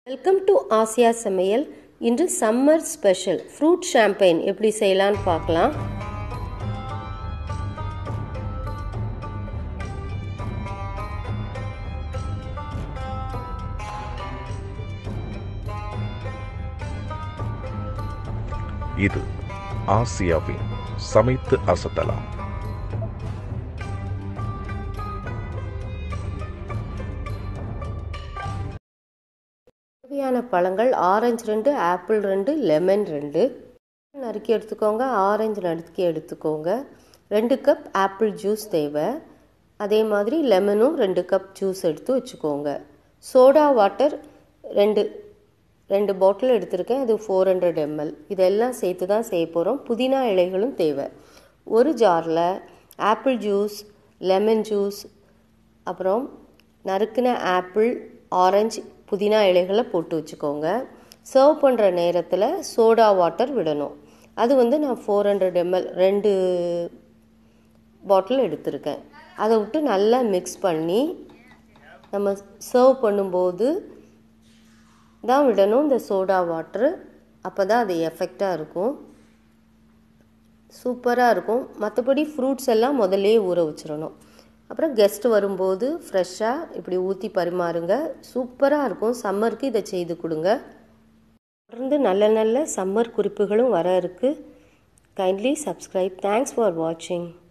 welcome to Asia சமையல் இன்று summer special fruit champagne எப்படி செய்யலான்னு பார்க்கலாம் இது ஆசியாவின் சமைத்து அசத்தலாம் தேவையான பழங்கள் ஆரஞ்சு ரெண்டு ஆப்பிள் ரெண்டு லெமன் ரெண்டு நறுக்கி எடுத்துக்கோங்க ஆரஞ்சு நறுக்கி எடுத்துக்கோங்க ரெண்டு கப் ஆப்பிள் ஜூஸ் தேவை அதே மாதிரி லெமனும் ரெண்டு கப் ஜூஸ் எடுத்து வச்சுக்கோங்க சோடா வாட்டர் ரெண்டு ரெண்டு பாட்டில் எடுத்திருக்கேன் அது ஃபோர் ஹண்ட்ரட் எம்எல் இதெல்லாம் சேர்த்து தான் செய்ய போகிறோம் புதினா இலைகளும் தேவை ஒரு ஜாரில் ஆப்பிள் ஜூஸ் லெமன் ஜூஸ் அப்புறம் நறுக்கின ஆப்பிள் ஆரஞ்சு புதினா இலைகளை போட்டு வச்சுக்கோங்க சர்வ் பண்ணுற நேரத்தில் சோடா வாட்டர் விடணும் அது வந்து நான் ஃபோர் ஹண்ட்ரட் எம்எல் ரெண்டு பாட்டில் எடுத்திருக்கேன் அதை விட்டு நல்லா மிக்ஸ் பண்ணி நம்ம சர்வ் பண்ணும்போது தான் விடணும் இந்த சோடா வாட்ரு அப்போ தான் அது எஃபெக்டாக இருக்கும் சூப்பராக இருக்கும் மற்றபடி ஃப்ரூட்ஸ் எல்லாம் முதல்லே ஊற வச்சிடணும் அப்புறம் கெஸ்ட் வரும்போது ஃப்ரெஷ்ஷாக இப்படி ஊற்றி பரிமாறுங்க சூப்பராக இருக்கும் சம்மருக்கு இதை செய்து கொடுங்க தொடர்ந்து நல்ல நல்ல சம்மர் குறிப்புகளும் வர இருக்குது கைண்ட்லி சப்ஸ்கிரைப் தேங்க்ஸ் ஃபார் வாட்சிங்